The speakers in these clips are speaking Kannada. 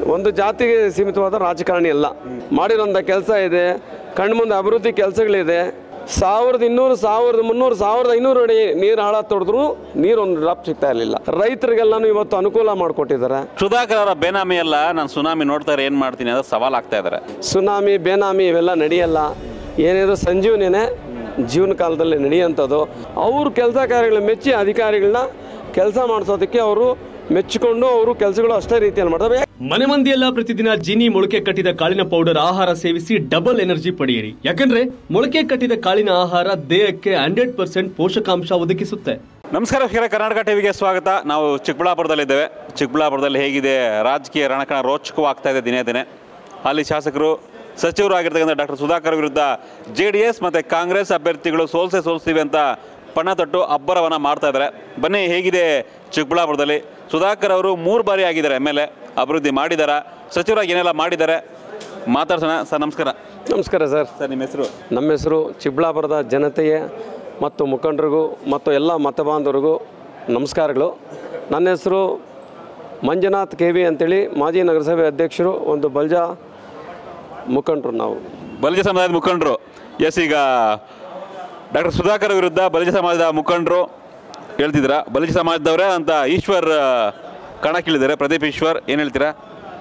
ಒಂದು ಜಾತಿಗೆ ಸೀಮಿತವಾದ ರಾಜಕಾರಣಿ ಅಲ್ಲ ಮಾಡಿರೋಂಥ ಕೆಲಸ ಇದೆ ಕಣ್ಮುಂದೆ ಅಭಿವೃದ್ಧಿ ಕೆಲಸಗಳಿದೆ ಸಾವಿರದ ಇನ್ನೂರು ಸಾವಿರದ ಮುನ್ನೂರು ಸಾವಿರದ ಐನೂರು ಅಡಿ ನೀರು ಹಾಳ ತೊಡೆದ್ರು ನೀರು ಒಂದು ಡ್ರಾಪ್ ಸಿಗ್ತಾ ಇರಲಿಲ್ಲ ರೈತರಿಗೆಲ್ಲನೂ ಇವತ್ತು ಅನುಕೂಲ ಮಾಡಿಕೊಟ್ಟಿದ್ದಾರೆ ಸುಧಾಕರ್ ಅವರ ಬೇನಾಮಿ ಎಲ್ಲ ನಾನು ಸುನಾಮಿ ನೋಡ್ತಾರೆ ಏನು ಮಾಡ್ತೀನಿ ಅಂತ ಸವಾಲ್ ಆಗ್ತಾ ಇದ್ದಾರೆ ಸುನಾಮಿ ಬೇನಾಮಿ ಇವೆಲ್ಲ ನಡೆಯಲ್ಲ ಏನಿದ್ರು ಸಂಜೀವನಿನೇ ಜೀವನ ಕಾಲದಲ್ಲಿ ನಡೆಯುವಂಥದ್ದು ಅವ್ರ ಕೆಲಸ ಕಾರ್ಯಗಳನ್ನ ಮೆಚ್ಚಿ ಅಧಿಕಾರಿಗಳನ್ನ ಕೆಲಸ ಮಾಡಿಸೋದಕ್ಕೆ ಅವರು ಮೆಚ್ಚಿಕೊಂಡು ಅವರು ಕೆಲಸಗಳು ಅಷ್ಟೇ ರೀತಿಯಲ್ಲಿ ಮಾಡ್ತಾರೆ ಮನೆ ಮಂದಿಯೆಲ್ಲ ಪ್ರತಿದಿನ ಜೀನಿ ಮೊಳಕೆ ಕಟ್ಟಿದ ಕಾಳಿನ ಪೌಡರ್ ಆಹಾರ ಸೇವಿಸಿ ಡಬಲ್ ಎನರ್ಜಿ ಪಡೆಯಿರಿ ಯಾಕಂದ್ರೆ ಮೊಳಕೆ ಕಟ್ಟಿದ ಕಾಳಿನ ಆಹಾರ ದೇಹಕ್ಕೆ ಹಂಡ್ರೆಡ್ ಪರ್ಸೆಂಟ್ ಪೋಷಕಾಂಶ ಒದಗಿಸುತ್ತೆ ನಮಸ್ಕಾರ ವೀಕ್ಷಕರೇ, ಕರ್ನಾಟಕ ಟಿವಿಗೆ ಸ್ವಾಗತ ನಾವು ಚಿಕ್ಕಬಳ್ಳಾಪುರದಲ್ಲಿದ್ದೇವೆ ಚಿಕ್ಕಬಳ್ಳಾಪುರದಲ್ಲಿ ಹೇಗಿದೆ ರಾಜಕೀಯ ರಣಕಣ ರೋಚಕವಾಗ್ತಾ ಇದೆ ದಿನೇ ದಿನೇ ಅಲ್ಲಿ ಶಾಸಕರು ಸಚಿವರು ಆಗಿರ್ತಕ್ಕಂಥ ಡಾಕ್ಟರ್ ಸುಧಾಕರ್ ವಿರುದ್ಧ ಜೆ ಡಿ ಎಸ್ ಮತ್ತು ಕಾಂಗ್ರೆಸ್ ಅಭ್ಯರ್ಥಿಗಳು ಸೋಲ್ಸೆ ಸೋಲ್ಸ್ತೀವಿ ಅಂತ ಪಣ ತೊಟ್ಟು ಅಬ್ಬರವನ್ನು ಮಾಡ್ತಾ ಇದ್ದಾರೆ ಬನ್ನಿ ಹೇಗಿದೆ ಚಿಕ್ಕಬಳ್ಳಾಪುರದಲ್ಲಿ ಸುಧಾಕರ್ ಅವರು ಮೂರು ಬಾರಿ ಆಗಿದ್ದಾರೆ ಎಮ್ ಎಲ್ ಎ ಅಭಿವೃದ್ಧಿ ಮಾಡಿದಾರ ಸಚಿವರಾಗಿ ಏನೆಲ್ಲ ಮಾಡಿದ್ದಾರೆ ಮಾತಾಡ್ಸೋಣ ಸರ್ ನಮಸ್ಕಾರ ನಮಸ್ಕಾರ ಸರ್ ಸರ್ ನಿಮ್ಮ ಹೆಸರು ನಮ್ಮ ಹೆಸರು ಚಿಕ್ಕಬಳ್ಳಾಪುರದ ಜನತೆಗೆ ಮತ್ತು ಮುಖಂಡರಿಗೂ ಮತ್ತು ಎಲ್ಲ ಮತಬಾಂಧವರಿಗೂ ನಮಸ್ಕಾರಗಳು ನನ್ನ ಹೆಸರು ಮಂಜುನಾಥ್ ಕೆ ವಿ ಅಂತೇಳಿ ಮಾಜಿ ನಗರಸಭೆ ಅಧ್ಯಕ್ಷರು ಒಂದು ಬಲ್ಜಾ ಮುಖಂಡರು ನಾವು ಬಲಿಜ ಸಮಾಜದ ಮುಖಂಡರು ಎಸ್ ಈಗ ಡಾಕ್ಟರ್ ಸುಧಾಕರ್ ವಿರುದ್ಧ ಬಲಿಜ ಸಮಾಜದ ಮುಖಂಡರು ಹೇಳ್ತಿದ್ದೀರಾ ಬಲಿಜ ಸಮಾಜದವರೇ ಅಂತ ಈಶ್ವರ್ ಕಣಕ್ಕಿಳಿದ್ದಾರೆ ಪ್ರದೀಪ್ ಈಶ್ವರ್ ಏನು ಹೇಳ್ತೀರಾ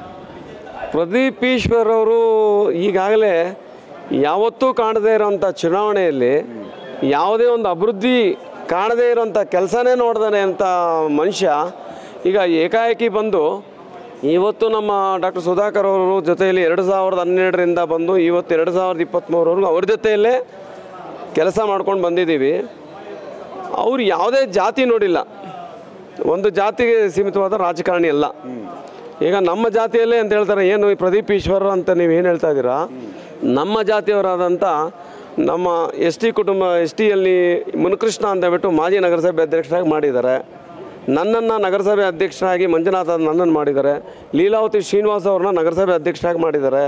ಪ್ರದೀಪ್ ಈಶ್ವರ್ ಅವರು ಈಗಾಗಲೇ ಯಾವತ್ತೂ ಕಾಣದೇ ಇರೋಂಥ ಚುನಾವಣೆಯಲ್ಲಿ ಯಾವುದೇ ಒಂದು ಅಭಿವೃದ್ಧಿ ಕಾಣದೇ ಇರೋಂಥ ಕೆಲಸನೇ ನೋಡ್ದಾನೆ ಅಂತ ಮನುಷ್ಯ ಈಗ ಏಕಾಏಕಿ ಬಂದು ಇವತ್ತು ನಮ್ಮ ಡಾಕ್ಟರ್ ಸುಧಾಕರ್ ಅವರು ಜೊತೆಯಲ್ಲಿ ಎರಡು ಸಾವಿರದ ಹನ್ನೆರಡರಿಂದ ಬಂದು ಇವತ್ತು ಎರಡು ಸಾವಿರದ ಇಪ್ಪತ್ತ್ಮೂರವರೆಗೂ ಅವ್ರ ಜೊತೆಯಲ್ಲೇ ಕೆಲಸ ಮಾಡ್ಕೊಂಡು ಬಂದಿದ್ದೀವಿ ಅವ್ರು ಯಾವುದೇ ಜಾತಿ ನೋಡಿಲ್ಲ ಒಂದು ಜಾತಿಗೆ ಸೀಮಿತವಾದ ರಾಜಕಾರಣಿ ಅಲ್ಲ ಈಗ ನಮ್ಮ ಜಾತಿಯಲ್ಲೇ ಅಂತ ಹೇಳ್ತಾರೆ ಏನು ಈ ಪ್ರದೀಪ್ ಈಶ್ವರ್ ಅಂತ ನೀವು ಏನು ಹೇಳ್ತಾ ಇದ್ದೀರಾ ನಮ್ಮ ಜಾತಿಯವರಾದಂಥ ನಮ್ಮ ಎಸ್ ಟಿ ಕುಟುಂಬ ಎಸ್ ಟಿಯಲ್ಲಿ ಮುನಿಕೃಷ್ಣ ಅಂತ ಹೇಳ್ಬಿಟ್ಟು ಮಾಜಿ ನಗರಸಭೆ ಅಧ್ಯಕ್ಷರಾಗಿ ಮಾಡಿದ್ದಾರೆ ನನ್ನನ್ನು ನಗರಸಭೆ ಅಧ್ಯಕ್ಷರಾಗಿ ಮಂಜುನಾಥ ನನ್ನನ್ನು ಮಾಡಿದ್ದಾರೆ ಲೀಲಾವತಿ ಶ್ರೀನಿವಾಸ್ ಅವ್ರನ್ನ ನಗರಸಭೆ ಅಧ್ಯಕ್ಷರಾಗಿ ಮಾಡಿದ್ದಾರೆ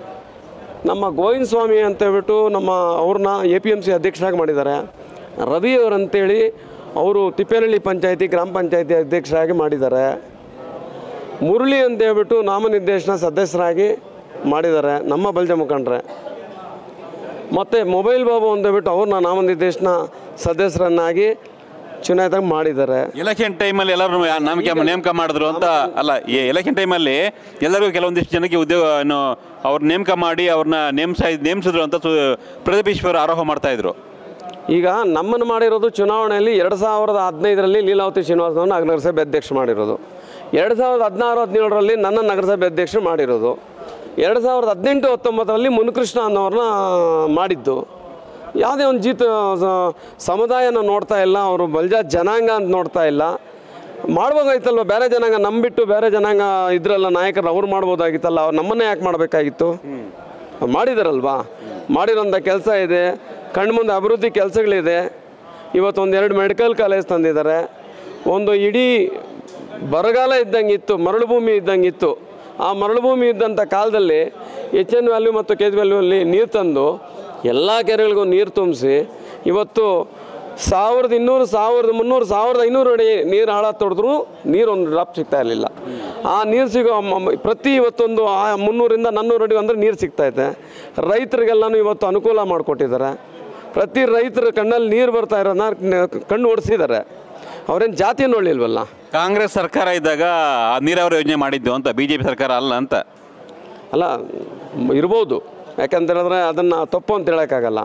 ನಮ್ಮ ಗೋವಿಂದ ಸ್ವಾಮಿ ಅಂತ ಹೇಳ್ಬಿಟ್ಟು ನಮ್ಮ ಅವ್ರನ್ನ ಎ ಪಿ ಎಮ್ ಸಿ ಅಧ್ಯಕ್ಷರಾಗಿ ಮಾಡಿದ್ದಾರೆ ರವಿ ಅವರಂತೇಳಿ ಅವರು ತಿಪ್ಪೇನಹಳ್ಳಿ ಪಂಚಾಯತಿ ಗ್ರಾಮ ಪಂಚಾಯತಿ ಅಧ್ಯಕ್ಷರಾಗಿ ಮಾಡಿದ್ದಾರೆ ಮುರಳಿ ಅಂತ ಹೇಳ್ಬಿಟ್ಟು ನಾಮನಿರ್ದೇಶನ ಸದಸ್ಯರಾಗಿ ಮಾಡಿದ್ದಾರೆ ನಮ್ಮ ಬಲ್ಜ ಮುಖಂಡ್ರೆ ಮತ್ತು ಮೊಬೈಲ್ ಬಾಬು ಅಂತ ಹೇಳ್ಬಿಟ್ಟು ಅವ್ರನ್ನ ನಾಮನಿರ್ದೇಶನ ಸದಸ್ಯರನ್ನಾಗಿ ಚುನಾಯಿತ ಮಾಡಿದ್ದಾರೆ ಎಲೆಕ್ಷನ್ ಟೈಮಲ್ಲಿ ಎಲ್ಲರೂ ನಮಗೆ ನೇಮಕ ಮಾಡಿದ್ರು ಅಂತ ಅಲ್ಲ ಈ ಎಲೆಕ್ಷನ್ ಟೈಮಲ್ಲಿ ಎಲ್ಲರಿಗೂ ಕೆಲವೊಂದಿಷ್ಟು ಜನಕ್ಕೆ ಉದ್ಯೋಗ ಏನು ಅವ್ರು ನೇಮಕ ಮಾಡಿ ಅವ್ರನ್ನ ನೇಮಿಸ ನೇಮಿಸಿದ್ರು ಅಂತ ಸು ಪ್ರದೀಪ್ ಈಶ್ವರ್ ಆರೋಪ ಮಾಡ್ತಾ ಇದ್ರು ಈಗ ನಮ್ಮನ್ನು ಮಾಡಿರೋದು ಚುನಾವಣೆಯಲ್ಲಿ ಎರಡು ಸಾವಿರದ ಹದಿನೈದರಲ್ಲಿ ಲೀಲಾವತಿ ಶ್ರೀನಿವಾಸನವ್ರನ್ನ ನಗರಸಭೆ ಅಧ್ಯಕ್ಷ ಮಾಡಿರೋದು ಎರಡು ಸಾವಿರದ ಹದಿನಾರು ಹದಿನೇಳರಲ್ಲಿ ನನ್ನ ನಗರಸಭೆ ಅಧ್ಯಕ್ಷರು ಮಾಡಿರೋದು ಎರಡು ಸಾವಿರದ ಹದಿನೆಂಟು ಹತ್ತೊಂಬತ್ತರಲ್ಲಿ ಮುನಿಕೃಷ್ಣ ಅನ್ನೋರನ್ನ ಮಾಡಿದ್ದು ಯಾವುದೇ ಒಂದು ಜೀತ ಸ- ಸಮುದಾಯನ ನೋಡ್ತಾ ಇಲ್ಲ ಅವರು ಬಲ್ಜಾ ಜನಾಂಗ ಅಂತ ನೋಡ್ತಾ ಇಲ್ಲ ಮಾಡ್ಬೋದಾಗಿತ್ತಲ್ವ ಬೇರೆ ಜನಾಂಗ ನಂಬಿಟ್ಟು ಬೇರೆ ಜನಾಂಗ ಇದ್ರಲ್ಲ ನಾಯಕರು ಅವ್ರು ಮಾಡ್ಬೋದಾಗಿತ್ತಲ್ಲ ಅವ್ರು ನಮ್ಮನ್ನೇ ಯಾಕೆ ಮಾಡಬೇಕಾಗಿತ್ತು ಅವ್ರು ಮಾಡಿದಾರಲ್ವಾ ಮಾಡಿರೋಂಥ ಕೆಲಸ ಇದೆ ಕಣ್ಮುಂದೆ ಅಭಿವೃದ್ಧಿ ಕೆಲಸಗಳಿದೆ ಇವತ್ತು ಒಂದು ಎರಡು ಮೆಡಿಕಲ್ ಕಾಲೇಜ್ ತಂದಿದ್ದಾರೆ ಒಂದು ಇಡೀ ಬರಗಾಲ ಇದ್ದಂಗಿತ್ತು ಮರಳು ಭೂಮಿ ಇದ್ದಂಗಿತ್ತು ಆ ಮರಳು ಭೂಮಿ ಇದ್ದಂಥ ಕಾಲದಲ್ಲಿ ಎಚ್ ಎನ್ ವ್ಯಾಲ್ಯೂ ಮತ್ತು ಕೆ ವ್ಯಾಲ್ಯೂಲ್ಲಿ ನೀರು ತಂದು ಎಲ್ಲ ಕೆರೆಗಳಿಗೂ ನೀರು ತುಂಬಿಸಿ ಇವತ್ತು ಸಾವಿರದ ಇನ್ನೂರು ಸಾವಿರದ ಮುನ್ನೂರು ಸಾವಿರದ ಐನೂರು ಅಡಿ ನೀರು ಹಾಳ ತೊಡೆದ್ರು ನೀರು ಒಂದು ಡ್ರಾಪ್ ಸಿಗ್ತಾ ಇರಲಿಲ್ಲ ಆ ನೀರು ಸಿಗೋ ಮ- ಮ- ಪ್ರತಿ ಇವತ್ತೊಂದು ಆ ಮುನ್ನೂರಿಂದ ನಾನ್ನೂರು ಅಡಿ ಅಂದರೆ ನೀರು ಸಿಗ್ತೈತೆ ರೈತರಿಗೆಲ್ಲನೂ ಇವತ್ತು ಅನುಕೂಲ ಮಾಡಿಕೊಟ್ಟಿದ್ದಾರೆ ಪ್ರತಿ ರೈತರ ಕಣ್ಣಲ್ಲಿ ನೀರು ಬರ್ತಾ ಇರೋದನ್ನ ಕ- ಕಣ್ಣು ಓಡಿಸಿದ್ದಾರೆ ಅವ್ರೇನು ಜಾತಿ ನೋಡಲಿಲ್ವಲ್ಲ ಕಾಂಗ್ರೆಸ್ ಸರ್ಕಾರ ಇದ್ದಾಗ ಆ ನೀರಾವರಿ ಯೋಜನೆ ಮಾಡಿದ್ದು ಅಂತ ಬಿ ಜೆ ಪಿ ಸರ್ಕಾರ ಅಲ್ಲ ಅಂತ ಅಲ್ಲ ಮ್, ಇರ್ಬೋದು ಯಾಕಂತ ಹೇಳಿದ್ರೆ ಅದನ್ನು ತಪ್ಪು ಅಂತ ಹೇಳೋಕ್ಕಾಗಲ್ಲ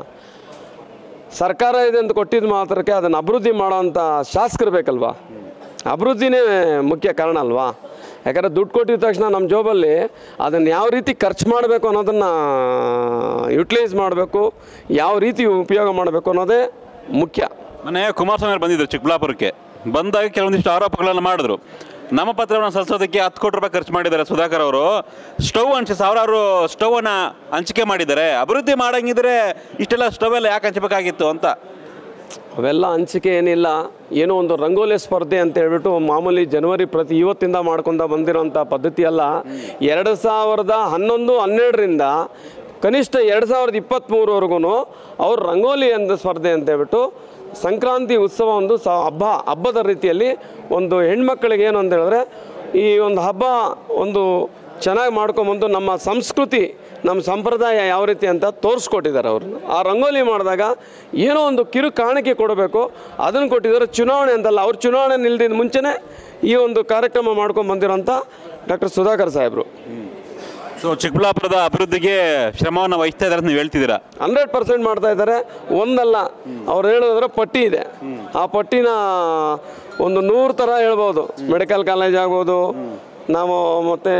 ಸರ್ಕಾರ ಇದೆ ಅಂತ ಕೊಟ್ಟಿದ್ದು ಮಾತ್ರಕ್ಕೆ ಅದನ್ನು ಅಭಿವೃದ್ಧಿ ಮಾಡೋವಂಥ ಶಾಸಕರು ಬೇಕಲ್ವಾ ಅಭಿವೃದ್ಧಿನೇ ಮುಖ್ಯ ಕಾರಣ ಅಲ್ವಾ ಯಾಕಂದರೆ ದುಡ್ಡು ಕೊಟ್ಟಿದ ತಕ್ಷಣ ನಮ್ಮ ಜೋಬಲ್ಲಿ ಅದನ್ನು ಯಾವ ರೀತಿ ಖರ್ಚು ಮಾಡಬೇಕು ಅನ್ನೋದನ್ನು ಯುಟಿಲೈಸ್ ಮಾಡಬೇಕು ಯಾವ ರೀತಿ ಉಪಯೋಗ ಮಾಡಬೇಕು ಅನ್ನೋದೇ ಮುಖ್ಯ ಮೊನ್ನೆ ಕುಮಾರಸ್ವಾಮಿ ಅವರು ಬಂದಿದ್ರು ಚಿಕ್ಕಬಳ್ಳಾಪುರಕ್ಕೆ ಬಂದಾಗ ಕೆಲವೊಂದಿಷ್ಟು ಆರೋಪಗಳನ್ನು ಮಾಡಿದ್ರು ನಮ್ಮ ಪತ್ರವನ್ನು ಸಲ್ಲಿಸೋದಕ್ಕೆ ಹತ್ತು ಕೋಟಿ ರೂಪಾಯಿ ಖರ್ಚು ಮಾಡಿದ್ದಾರೆ ಸುಧಾಕರ್ ಅವರು ಸ್ಟವ್ ಹಂಚಿ ಸಾವಿರಾರು ಸ್ಟವ್ ಅನ್ನ ಹಂಚಿಕೆ ಮಾಡಿದ್ದಾರೆ ಅಭಿವೃದ್ಧಿ ಮಾಡಂಗಿದ್ರೆ ಇಷ್ಟೆಲ್ಲ ಸ್ಟವ್ ಎಲ್ಲ ಯಾಕೆ ಹಂಚಬೇಕಾಗಿತ್ತು ಅಂತ ಅವೆಲ್ಲ ಹಂಚಿಕೆ ಏನಿಲ್ಲ ಏನೋ ಒಂದು ರಂಗೋಲಿ ಸ್ಪರ್ಧೆ ಅಂತ ಹೇಳ್ಬಿಟ್ಟು ಮಾಮೂಲಿ ಜನವರಿ ಪ್ರತಿ ಇವತ್ತಿಂದ ಮಾಡ್ಕೊಂಡ ಬಂದಿರೋಂಥ ಪದ್ಧತಿ ಅಲ್ಲ ಎರಡು ಸಾವಿರದ ಹನ್ನೊಂದು ಹನ್ನೆರಡರಿಂದ ಕನಿಷ್ಠ ಎರಡು ಸಾವಿರದ ಇಪ್ಪತ್ತ್ಮೂರವರೆಗೂ ಅವ್ರು ರಂಗೋಲಿ ಅಂತ ಸ್ಪರ್ಧೆ ಅಂತ ಹೇಳ್ಬಿಟ್ಟು ಸಂಕ್ರಾಂತಿ ಉತ್ಸವ ಒಂದು ಸ ಹಬ್ಬ ಹಬ್ಬದ ರೀತಿಯಲ್ಲಿ ಒಂದು ಹೆಣ್ಮಕ್ಳಿಗೆ ಏನು ಅಂತ ಹೇಳಿದ್ರೆ ಈ ಒಂದು ಹಬ್ಬ ಒಂದು ಚೆನ್ನಾಗಿ ಮಾಡ್ಕೊಂಬಂದು ನಮ್ಮ ಸಂಸ್ಕೃತಿ ನಮ್ಮ ಸಂಪ್ರದಾಯ ಯಾವ ರೀತಿ ಅಂತ ತೋರಿಸ್ಕೊಟ್ಟಿದ್ದಾರೆ ಅವರು ಆ ರಂಗೋಲಿ ಮಾಡಿದಾಗ ಏನೋ ಒಂದು ಕಿರು ಕಾಣಿಕೆ ಕೊಡಬೇಕು ಅದನ್ನು ಕೊಟ್ಟಿದ್ದಾರೆ ಚುನಾವಣೆ ಅಂತಲ್ಲ ಅವ್ರು ಚುನಾವಣೆ ನಿಲ್ದಿದ ಮುಂಚೆನೇ ಈ ಒಂದು ಕಾರ್ಯಕ್ರಮ ಮಾಡ್ಕೊಂಡು ಬಂದಿರೋಂಥ ಡಾಕ್ಟರ್ ಸುಧಾಕರ್ ಸಾಹೇಬರು ಸೊ ಚಿಕ್ಕಬಳ್ಳಾಪುರದ ಅಭಿವೃದ್ಧಿಗೆ ಶ್ರಮವನ್ನು ವಹಿಸ್ತಾ ಇದ್ದಾರೆ ಅಂತ ನೀವು ಹೇಳ್ತಿದ್ದೀರಾ ಹಂಡ್ರೆಡ್ ಪರ್ಸೆಂಟ್ ಮಾಡ್ತಾ ಇದ್ದಾರೆ ಒಂದಲ್ಲ ಅವ್ರು ಹೇಳೋದ್ರ ಪಟ್ಟಿ ಇದೆ ಆ ಪಟ್ಟಿನ ಒಂದು ನೂರು ಥರ ಹೇಳ್ಬೋದು ಮೆಡಿಕಲ್ ಕಾಲೇಜ್ ಆಗ್ಬೋದು ನಾವು ಮತ್ತು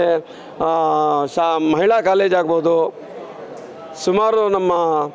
ಶಾ ಮಹಿಳಾ ಕಾಲೇಜ್ ಆಗ್ಬೋದು ಸುಮಾರು ನಮ್ಮ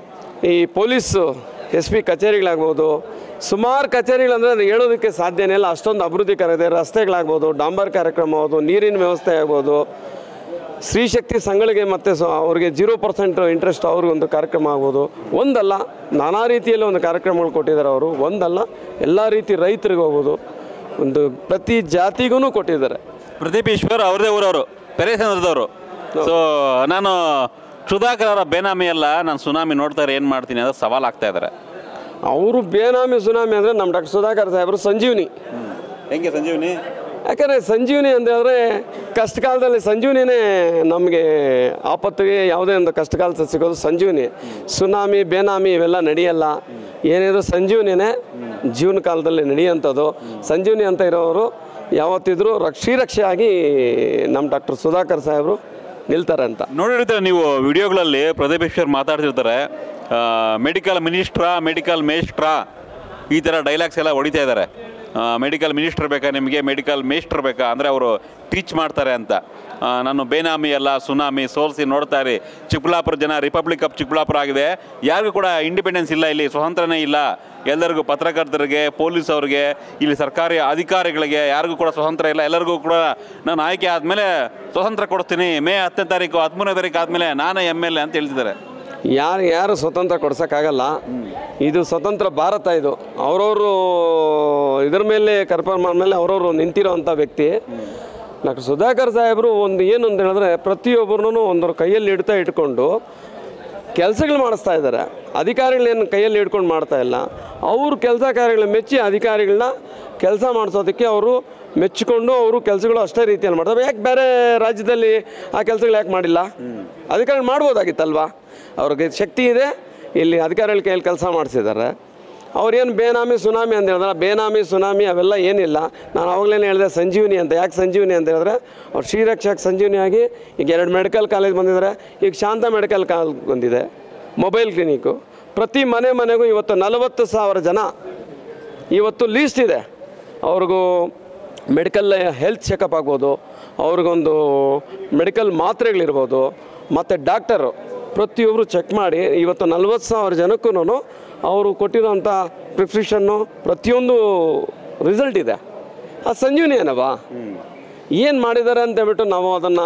ಈ ಪೊಲೀಸು ಎಸ್ ಪಿ ಕಚೇರಿಗಳಾಗ್ಬೋದು ಸುಮಾರು ಕಚೇರಿಗಳಂದರೆ ಅದು ಹೇಳೋದಕ್ಕೆ ಸಾಧ್ಯನೇ ಇಲ್ಲ ಅಷ್ಟೊಂದು ಅಭಿವೃದ್ಧಿ ಕಾರ್ಯ ರಸ್ತೆಗಳಾಗ್ಬೋದು ಡಾಂಬರ್ ಕಾರ್ಯಕ್ರಮ ಆಗ್ಬೋದು ನೀರಿನ ವ್ಯವಸ್ಥೆ ಆಗ್ಬೋದು ಸ್ತ್ರೀಶಕ್ತಿ ಸಂಘಗಳಿಗೆ ಮತ್ತು ಸ ಅವ್ರಿಗೆ ಜೀರೋ ಪರ್ಸೆಂಟ್ ಇಂಟ್ರೆಸ್ಟ್ ಅವ್ರಿಗೊಂದು ಕಾರ್ಯಕ್ರಮ ಆಗ್ಬೋದು ಒಂದಲ್ಲ ನಾನಾ ರೀತಿಯಲ್ಲಿ ಒಂದು ಕಾರ್ಯಕ್ರಮಗಳು ಕೊಟ್ಟಿದ್ದಾರೆ ಅವರು ಒಂದಲ್ಲ ಎಲ್ಲ ರೀತಿ ರೈತರಿಗೆ ಹೋಗ್ಬೋದು ಒಂದು ಪ್ರತಿ ಜಾತಿಗೂ ಕೊಟ್ಟಿದ್ದಾರೆ ಪ್ರದೀಪ್ ಈಶ್ವರ್ ಅವ್ರದೇ ಊರವರು ಪೆರೇಸಂದ್ರದವರು ಸೊ ನಾನು ಸುಧಾಕರ್ ಅವರ ಬೇನಾಮಿ ಅಲ್ಲ ನಾನು ಸುನಾಮಿ ನೋಡ್ತಾರೆ ಏನು ಮಾಡ್ತೀನಿ ಅಂತ ಸವಾಲ್ ಆಗ್ತಾ ಇದ್ದಾರೆ ಅವರು ಬೇನಾಮಿ ಸುನಾಮಿ ಅಂದರೆ ನಮ್ಮ ಡಾಕ್ಟರ್ ಸುಧಾಕರ್ ಸಾಹೇಬರು ಸಂಜೀವಿನಿ ಹೆಂಗೆ ಸಂಜೀವಿನಿ ಯಾಕಂದರೆ ಸಂಜೀವಿನಿ ಅಂತ ಹೇಳಿದ್ರೆ ಕಷ್ಟ ಕಾಲದಲ್ಲಿ ಸಂಜೀವಿನಿನೇ ನಮಗೆ ಆಪತ್ತಿಗೆ ಯಾವುದೇ ಒಂದು ಕಷ್ಟ ಕಾಲ ಸಿಗೋದು ಸಂಜೀವಿನಿ ಸುನಾಮಿ ಬೇನಾಮಿ ಇವೆಲ್ಲ ನಡೆಯಲ್ಲ ಏನಿದ್ರು ಸಂಜೀವಿನಿನೇ ಜೀವನ ಕಾಲದಲ್ಲಿ ನಡೆಯುವಂಥದ್ದು ಸಂಜೀವಿನಿ ಅಂತ ಇರೋರು ಯಾವತ್ತಿದ್ರೂ ರಕ್ಷೀರಕ್ಷೆಯಾಗಿ ನಮ್ಮ ಡಾಕ್ಟರ್ ಸುಧಾಕರ್ ಸಾಹೇಬರು ನಿಲ್ತಾರೆ ಅಂತ ನೋಡಿರ್ತಾರೆ ನೀವು ವಿಡಿಯೋಗಳಲ್ಲಿ ಪ್ರದೀಪ್ ಈಶ್ವರ್ ಮಾತಾಡ್ತಿರ್ತಾರೆ ಮೆಡಿಕಲ್ ಮಿನಿಸ್ಟ್ರಾ ಮೆಡಿಕಲ್ ಮೇಸ್ಟ್ರಾ ಈ ಥರ ಡೈಲಾಗ್ಸ್ ಎಲ್ಲ ಹೊಡಿತಾ ಇದ್ದಾರೆ ಮೆಡಿಕಲ್ ಮಿನಿಸ್ಟರ್ ಬೇಕಾ ನಿಮಗೆ ಮೆಡಿಕಲ್ ಮೇಸ್ಟ್ರ್ ಬೇಕಾ ಅಂದರೆ ಅವರು ಟೀಚ್ ಮಾಡ್ತಾರೆ ಅಂತ ಆ, ನಾನು ಬೇನಾಮಿ ಅಲ್ಲ ಸುನಾಮಿ ಸೋಲ್ಸಿ ನೋಡ್ತಾ ಇರಿ ಚಿಕ್ಕಬಳ್ಳಾಪುರ ಜನ ರಿಪಬ್ಲಿಕ್ ಆಫ್ ಚಿಕ್ಕಬಳ್ಳಾಪುರ ಆಗಿದೆ ಯಾರಿಗೂ ಕೂಡ ಇಂಡಿಪೆಂಡೆನ್ಸ್ ಇಲ್ಲ ಇಲ್ಲಿ ಸ್ವಾತಂತ್ರ್ಯನೇ ಇಲ್ಲ ಎಲ್ಲರಿಗೂ ಪತ್ರಕರ್ತರಿಗೆ ಪೊಲೀಸ್ ಅವ್ರಿಗೆ ಇಲ್ಲಿ ಸರ್ಕಾರಿ ಅಧಿಕಾರಿಗಳಿಗೆ ಯಾರಿಗೂ ಕೂಡ ಸ್ವಾತಂತ್ರ್ಯ ಇಲ್ಲ ಎಲ್ಲರಿಗೂ ಕೂಡ ನಾನು ಆಯ್ಕೆ ಆದಮೇಲೆ ಸ್ವಾತಂತ್ರ್ಯ ಕೊಡ್ತೀನಿ ಮೇ ಹತ್ತನೇ ತಾರೀಕು ಹದಿಮೂರನೇ ತಾರೀಕು ಆದಮೇಲೆ ನಾನೇ ಎಮ್ ಎಲ್ ಎ ಅಂತ ಹೇಳ್ತಿದ್ದಾರೆ ಯಾರು ಯಾರು ಸ್ವತಂತ್ರ ಕೊಡ್ಸೋಕ್ಕಾಗಲ್ಲ ಇದು ಸ್ವತಂತ್ರ ಭಾರತ ಇದು ಅವರವರು ಇದ್ರ ಮೇಲೆ ಕನ್ಫರ್ಮ್ ಮೇಲೆ ಅವರವರು ನಿಂತಿರೋವಂಥ ವ್ಯಕ್ತಿ ಡಾಕ್ಟರ್ ಸುಧಾಕರ್ ಸಾಹೇಬರು ಒಂದು ಏನು ಅಂತ ಹೇಳಿದ್ರೆ ಪ್ರತಿಯೊಬ್ಬರನ್ನೂ ಒಂದರ ಕೈಯಲ್ಲಿ ಇಡ್ತಾ ಇಟ್ಕೊಂಡು ಕೆಲಸಗಳು ಮಾಡಿಸ್ತಾ ಇದ್ದಾರೆ ಅಧಿಕಾರಿಗಳೇನು ಕೈಯಲ್ಲಿ ಹಿಡ್ಕೊಂಡು ಮಾಡ್ತಾ ಇಲ್ಲ ಅವರು ಕೆಲಸ ಕಾರ್ಯಗಳನ್ನ ಮೆಚ್ಚಿ ಅಧಿಕಾರಿಗಳನ್ನ ಕೆಲಸ ಮಾಡಿಸೋದಕ್ಕೆ ಅವರು ಮೆಚ್ಚಿಕೊಂಡು ಅವರು ಕೆಲಸಗಳು ಅಷ್ಟೇ ರೀತಿಯಲ್ಲಿ ಮಾಡ್ತಾರೆ ಯಾಕೆ ಬೇರೆ ರಾಜ್ಯದಲ್ಲಿ ಆ ಕೆಲಸಗಳು ಯಾಕೆ ಮಾಡಿಲ್ಲ ಅಧಿಕಾರಿಗಳು ಮಾಡ್ಬೋದಾಗಿತ್ತಲ್ವಾ ಅವ್ರಿಗೆ ಶಕ್ತಿ ಇದೆ ಇಲ್ಲಿ ಅಧಿಕಾರಿಗಳ ಕೈಯಲ್ಲಿ ಕೆಲಸ ಮಾಡಿಸಿದ್ದಾರೆ ಅವ್ರೇನು ಬೇನಾಮಿ ಸುನಾಮಿ ಅಂತ ಹೇಳಿದ್ರೆ ಬೇನಾಮಿ ಸುನಾಮಿ ಅವೆಲ್ಲ ಏನಿಲ್ಲ ನಾನು ಅವಾಗಲೇ ಹೇಳಿದೆ ಸಂಜೀವಿನಿ ಅಂತ ಯಾಕೆ ಸಂಜೀವಿನಿ ಅಂತ ಹೇಳಿದ್ರೆ ಅವ್ರು ಶ್ರೀರಕ್ಷಾಕ್ ಸಂಜೀವಿನಿ ಆಗಿ ಈಗ ಎರಡು ಮೆಡಿಕಲ್ ಕಾಲೇಜ್ ಬಂದಿದ್ದಾರೆ ಈಗ ಶಾಂತ ಮೆಡಿಕಲ್ ಕಾಲೇಜ್ ಬಂದಿದೆ ಮೊಬೈಲ್ ಕ್ಲಿನಿಕ್ಕು ಪ್ರತಿ ಮನೆ ಮನೆಗೂ ಇವತ್ತು ನಲವತ್ತು ಸಾವಿರ ಜನ ಇವತ್ತು ಲೀಸ್ಟ್ ಇದೆ ಅವ್ರಿಗೂ ಮೆಡಿಕಲ್ ಹೆಲ್ತ್ ಚೆಕಪ್ ಆಗ್ಬೋದು ಅವ್ರಿಗೊಂದು ಮೆಡಿಕಲ್ ಮಾತ್ರೆಗಳಿರ್ಬೋದು ಮತ್ತು ಡಾಕ್ಟರು ಪ್ರತಿಯೊಬ್ಬರು ಚೆಕ್ ಮಾಡಿ ಇವತ್ತು ನಲ್ವತ್ತು ಸಾವಿರ ಜನಕ್ಕೂ ಅವರು ಕೊಟ್ಟಿರೋಂಥ ಪ್ರಿಸ್ಕ್ರಿಪ್ಷನ್ನು ಪ್ರತಿಯೊಂದು ರಿಸಲ್ಟ್ ಇದೆ ಆ ಸಂಜೀವಿನಿ ಏನವಾ ಏನು ಮಾಡಿದ್ದಾರೆ ಅಂತ ಹೇಳ್ಬಿಟ್ಟು ನಾವು ಅದನ್ನು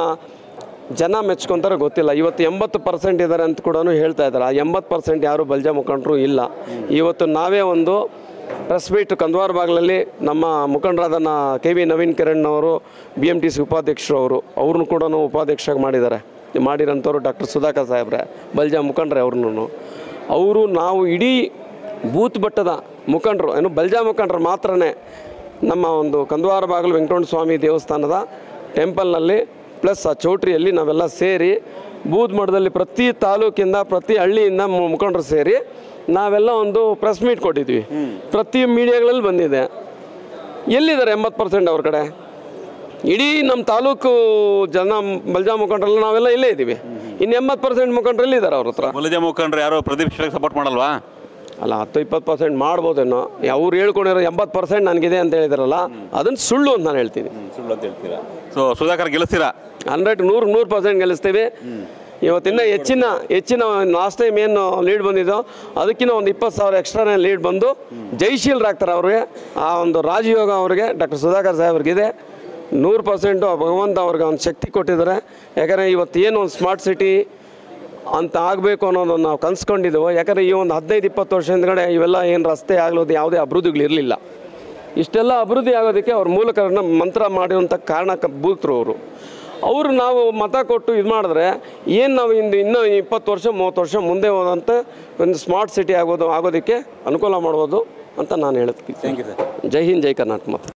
ಜನ ಮೆಚ್ಕೊಂತಾರೆ ಗೊತ್ತಿಲ್ಲ ಇವತ್ತು ಎಂಬತ್ತು ಪರ್ಸೆಂಟ್ ಇದ್ದಾರೆ ಅಂತ ಕೂಡ ಹೇಳ್ತಾ ಇದ್ದಾರೆ ಆ ಎಂಬತ್ತು ಪರ್ಸೆಂಟ್ ಯಾರು ಬಲ್ಜ ಮುಖಂಡರು ಇಲ್ಲ ಇವತ್ತು ನಾವೇ ಒಂದು ಪ್ರೆಸ್ ಮೀಟ್ ಕಂದವಾರ ಬಾಗಿಲಲ್ಲಿ ನಮ್ಮ ಮುಖಂಡರಾದ ಕೆ ವಿ ನವೀನ್ ಕಿರಣ್ ಅವರು ಬಿ ಎಮ್ ಟಿ ಸಿ ಉಪಾಧ್ಯಕ್ಷರು ಅವರು ಅವ್ರನ್ನೂ ಕೂಡ ಉಪಾಧ್ಯಕ್ಷರಾಗಿ ಮಾಡಿದ್ದಾರೆ ಮಾಡಿರೋಂಥವ್ರು ಡಾಕ್ಟರ್ ಸುಧಾಕರ್ ಸಾಹೇಬ್ರೆ ಬಲ್ಜ ಮುಖಂಡ್ರೆ ಅವ್ರನ್ನೂ ಅವರು ನಾವು ಇಡೀ ಬೂತ್ ಮಟ್ಟದ ಮುಖಂಡರು ಏನು ಬಲ್ಜಾ ಮುಖಂಡರು ಮಾತ್ರನೇ ನಮ್ಮ ಒಂದು ಕಂದವಾರ ಬಾಗಿಲು ವೆಂಕಟರಮಣ ಸ್ವಾಮಿ ದೇವಸ್ಥಾನದ ಟೆಂಪಲ್ನಲ್ಲಿ ಪ್ಲಸ್ ಆ ಚೌಟ್ರಿಯಲ್ಲಿ ನಾವೆಲ್ಲ ಸೇರಿ ಬೂದ್ ಮಠದಲ್ಲಿ ಪ್ರತಿ ತಾಲೂಕಿಂದ ಪ್ರತಿ ಹಳ್ಳಿಯಿಂದ ಮು- ಮುಖಂಡರು ಸೇರಿ ನಾವೆಲ್ಲ ಒಂದು ಪ್ರೆಸ್ ಮೀಟ್ ಕೊಟ್ಟಿದ್ವಿ ಪ್ರತಿ ಮೀಡಿಯಾಗಳಲ್ಲಿ ಬಂದಿದೆ ಎಲ್ಲಿದ್ದಾರೆ ಎಂಬತ್ತು ಪರ್ಸೆಂಟ್ ಅವ್ರ ಕಡೆ ಇಡೀ ನಮ್ಮ ತಾಲೂಕು ಜನ ಬಲ್ಜಾ ಮುಖಂಡರೆಲ್ಲ ನಾವೆಲ್ಲ ಇಲ್ಲೇ ಇದ್ದೀವಿ ಇನ್ನು ಎಂಬತ್ತು ಪರ್ಸೆಂಟ್ ಮುಖಂಡರು ಎಲ್ಲಿದ್ದಾರೆ ಅವ್ರ ಹತ್ರ ಬಲಜ ಮುಖಂಡ್ರು ಯಾರೋ ಪ್ರದೀಪ್ ಈಶ್ವರ್ಗೆ ಸಪೋರ್ಟ್ ಮಾಡಲ್ವಾ ಅಲ್ಲ ಹತ್ತು ಇಪ್ಪತ್ತು ಪರ್ಸೆಂಟ್ ಮಾಡ್ಬೋದೇನೋ ಅವ್ರು ಹೇಳ್ಕೊಂಡಿರೋ ಎಂಬತ್ತು ಪರ್ಸೆಂಟ್ ನನಗಿದೆ ಅಂತ ಹೇಳಿದಾರಲ್ಲ ಅದನ್ನು ಸುಳ್ಳು ಅಂತ ನಾನು ಹೇಳ್ತೀನಿ ಸುಳ್ಳು ಅಂತ ಹೇಳ್ತೀರಾ ಸೊ ಸುಧಾಕರ್ ಗೆಲ್ಲಿಸ್ತೀರಾ ಹಂಡ್ರೆಡ್ ನೂರು ನೂರು ಪರ್ಸೆಂಟ್ ಗೆಲ್ಲಿಸ್ತೀವಿ ಇವತ್ತಿನ ಹೆಚ್ಚಿನ ಹೆಚ್ಚಿನ ಲಾಸ್ಟ್ ಟೈಮ್ ಏನು ಲೀಡ್ ಬಂದಿದ್ದೋ ಅದಕ್ಕಿಂತ ಒಂದು ಇಪ್ಪತ್ತು ಸಾವಿರ ಎಕ್ಸ್ಟ್ರಾನೇ ಲೀಡ್ ಬಂದು ಜೈಶೀಲರಾಗ್ತಾರೆ ಅವ್ರಿಗೆ ಆ ಒಂದು ರಾಜಯೋಗ ಅವ್ರಿಗೆ ಡಾಕ್ಟರ್ ಸುಧಾಕರ್ ಸಾಹೇಬ್ರಿಗಿದೆ ನೂರು ಪರ್ಸೆಂಟು ಭಗವಂತ ಅವ್ರಿಗೆ ಒಂದು ಶಕ್ತಿ ಕೊಟ್ಟಿದ್ದಾರೆ ಯಾಕಂದರೆ ಇವತ್ತು ಏನು ಒಂದು ಸ್ಮಾರ್ಟ್ ಸಿಟಿ ಅಂತ ಆಗಬೇಕು ಅನ್ನೋದನ್ನು ನಾವು ಕನ್ಸ್ಕೊಂಡಿದ್ದೆವು ಯಾಕಂದರೆ ಈ ಒಂದು ಹದಿನೈದು ಇಪ್ಪತ್ತು ವರ್ಷ ಹಿಂದ್ಗಡೆ ಇವೆಲ್ಲ ಏನು ರಸ್ತೆ ಆಗಲೋದು ಯಾವುದೇ ಅಭಿವೃದ್ಧಿಗಳು ಇರಲಿಲ್ಲ ಇಷ್ಟೆಲ್ಲ ಅಭಿವೃದ್ಧಿ ಆಗೋದಕ್ಕೆ ಅವ್ರ ಮೂಲಕರನ್ನ ಮಂತ್ರ ಮಾಡಿರುವಂಥ ಕಾರಣಕ್ಕೆ ಬೂತ್ರು ಅವರು ಅವರು ನಾವು ಮತ ಕೊಟ್ಟು ಇದು ಮಾಡಿದ್ರೆ ಏನು ನಾವು ಇಂದು ಇನ್ನೂ ಇಪ್ಪತ್ತು ವರ್ಷ ಮೂವತ್ತು ವರ್ಷ ಮುಂದೆ ಹೋದಂಥ ಒಂದು ಸ್ಮಾರ್ಟ್ ಸಿಟಿ ಆಗೋದು ಆಗೋದಕ್ಕೆ ಅನುಕೂಲ ಮಾಡ್ಬೋದು ಅಂತ ನಾನು ಹೇಳ್ತೀನಿ ಥ್ಯಾಂಕ್ ಯು ಸರ್ ಜೈ ಹಿಂದ್ ಜೈ ಕರ್ನಾಟಕ ಮತ್ತು